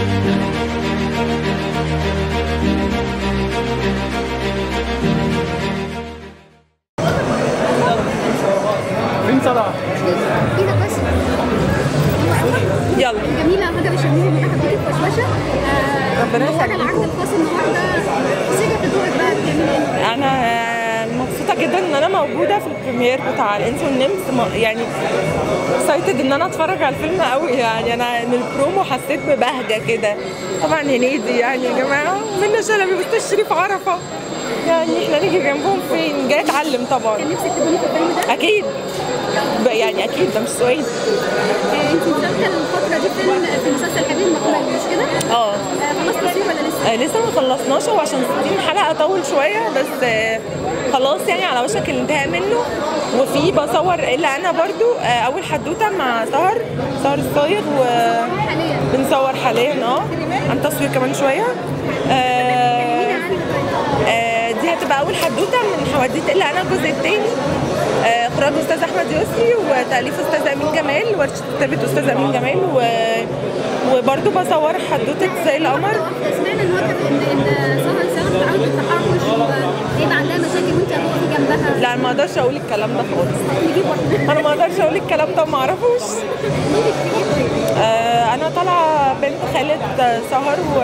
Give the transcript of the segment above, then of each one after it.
فين طلع؟ ايه ده بس يلا جميله هدى بشميل مرحبا بيكي في وشوشه آه، ربنا منورة يخليك. العرض الخاص النهارده سيجا في دورك بقى بتعملي ايه؟ انا مبسوطه جدا ان انا موجوده في البريمير بتاع الانس والنمس م- يعني اكسايتد ان انا اتفرج على الفيلم قوي يعني انا من البرومو حسيت ببهجه كده طبعا هنيدي يعني يا جماعه منى شلبي بس شريف عرفه يعني احنا نيجي جنبهم فين جاي اتعلم طبعا كان نفسك تكوني في الفيلم ده؟ اكيد ب- يعني اكيد ده مش سؤال آه، انت مشاركه الفتره دي فيلم في مسلسل حبيب مقبل مش كده؟ اه آه، خلاص تصوير ولا لسه؟ آه، لسه ما خلصناش هو عشان 60 حلقه طول شويه بس آه، خلاص يعني على وشك الانتهاء منه وفي بصور الا انا برضو آه، اول حدوته مع سهر سهر الصايغ حاليا وبنصور حاليا اه عن تصوير كمان شويه آه، آه، دي هتبقى اول حدوته من حواديت الا انا الجزء الثاني اخراج استاذ احمد يسري وتاليف استاذ امين جمال ورشه كتابه استاذ امين جمال و... وبرضه بصور حدوته زي القمر سمعنا ان هو كان ان ان سهر سهر بتعود بالتحرش ويبقى عندها مشاكل وانت هتقفي جنبها لا ما اقدرش اقول الكلام ده خالص نجيب واحده انا ما اقدرش اقول الكلام ده ما اعرفوش مين بتجيب طيب؟ آه، انا طالعه بنت خالة آه، سهر و...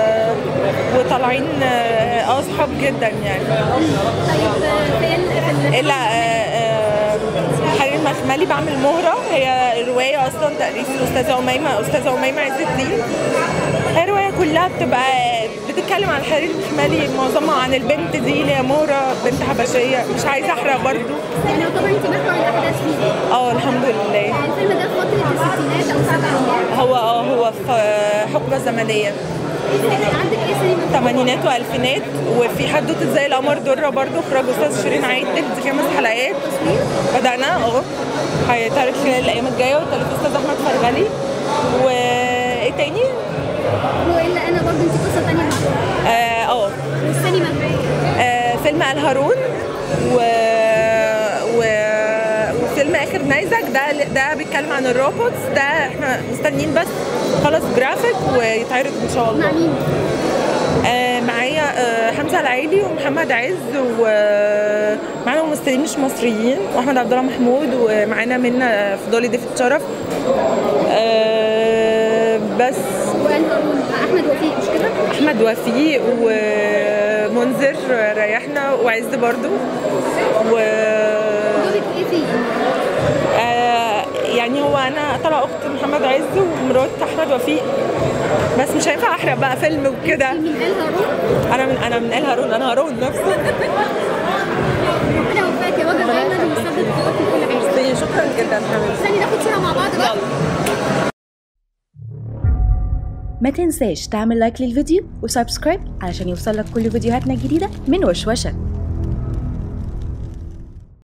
وطالعين اه آه، اصحاب جدا يعني طيب آه، في ال- في ال- الا آه، آه، حرير مخملي بعمل مهرة هي رواية أصلا تأليف الأستاذة أميمة أستاذة أميمة عز الدين هي رواية كلها بتبقى بتتكلم عن حرير مخملي معظمها عن البنت دي اللي هي مهرة بنت حبشية مش عايزة أحرق برضو يعني يعتبر انت محور الاحداث فيه اه الحمد لله الفيلم ده في فتره الستينات او السبعينات هو اه هو في حقبة زمنية عندك ايه سينما ثمانينات والفينات وفي حدوته زي القمر دره برضو اخراج استاذ شيرين عيد دي خمس حلقات بدانا اه هيتعرض خلال الايام الجايه وتاليف استاذ احمد فرغلي وايه تاني؟ والا انا برضه انت قصه ثانيه معاك اه اه والسينما آه، فيلم الهارون و... و... وفيلم اخر نيزك ده ده بيتكلم عن الروبوتس ده احنا مستنيين بس خلاص جرافيك ويتعرض ان شاء الله مع مين؟ آه، معايا آه، حمزه العيلي ومحمد عز ومعانا ممثلين مش مصريين واحمد عبد الله محمود ومعانا منى فضولي ضيفة شرف آه، بس وقال هارون احمد وفيق مش كده؟ احمد وفيق ومنذر ريحنا وعز برضو و دورك ايه فيه؟ آه، يعني هو انا طالعه اخت محمد عز ومرات احمد وفيق بس مش هينفع احرق بقى فيلم وكده من قال هارون؟ انا من انا من ال هارون انا هارون نفسه انا وفاك يا وجه دايما ومسدد قوات في كل حاجه شكرا جدا حبيبتي استني ناخد صوره مع بعض بقى ما تنساش تعمل لايك للفيديو وسبسكرايب علشان يوصلك كل فيديوهاتنا الجديدة من وشوشة